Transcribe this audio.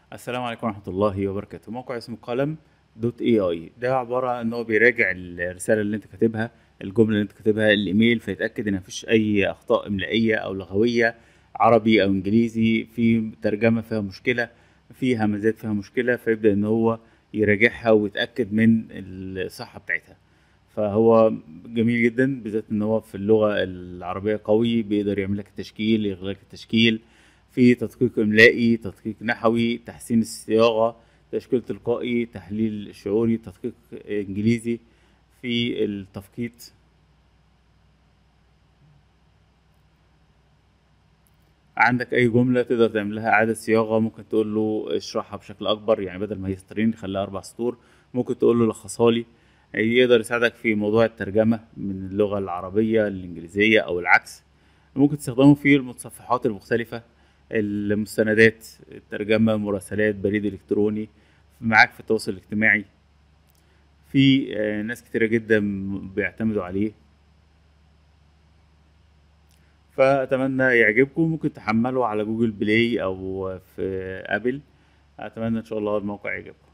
السلام عليكم ورحمة الله وبركاته موقع اسمه قلم دوت اي اي ده عبارة عن ان هو بيراجع الرسالة اللي انت كاتبها الجملة اللي انت كاتبها الايميل فيتأكد ان مفيش اي اخطاء املائية او لغوية عربي او انجليزي في ترجمة فيها مشكلة في همزات فيها مشكلة فيبدأ ان هو يراجعها ويتأكد من الصحة بتاعتها فهو جميل جدا بالذات ان هو في اللغة العربية قوي بيقدر يعمل لك التشكيل يغير لك التشكيل في تدقيق إملائي تدقيق نحوي تحسين الصياغة تشكيل تلقائي تحليل شعوري تدقيق إنجليزي في التفقيت عندك أي جملة تقدر تعمل لها إعادة صياغة ممكن تقول له اشرحها بشكل أكبر يعني بدل ما هي سطرين خليها أربع سطور ممكن تقول له لخصها لي يقدر يساعدك في موضوع الترجمة من اللغة العربية للإنجليزية أو العكس ممكن تستخدمه في المتصفحات المختلفة المستندات الترجمة مراسلات بريد إلكتروني معاك في التواصل الاجتماعي في آه، ناس كتيرة جدا بيعتمدوا عليه فأتمنى يعجبكم ممكن تحمله على جوجل بلاي أو في أبل أتمنى إن شاء الله الموقع يعجبكم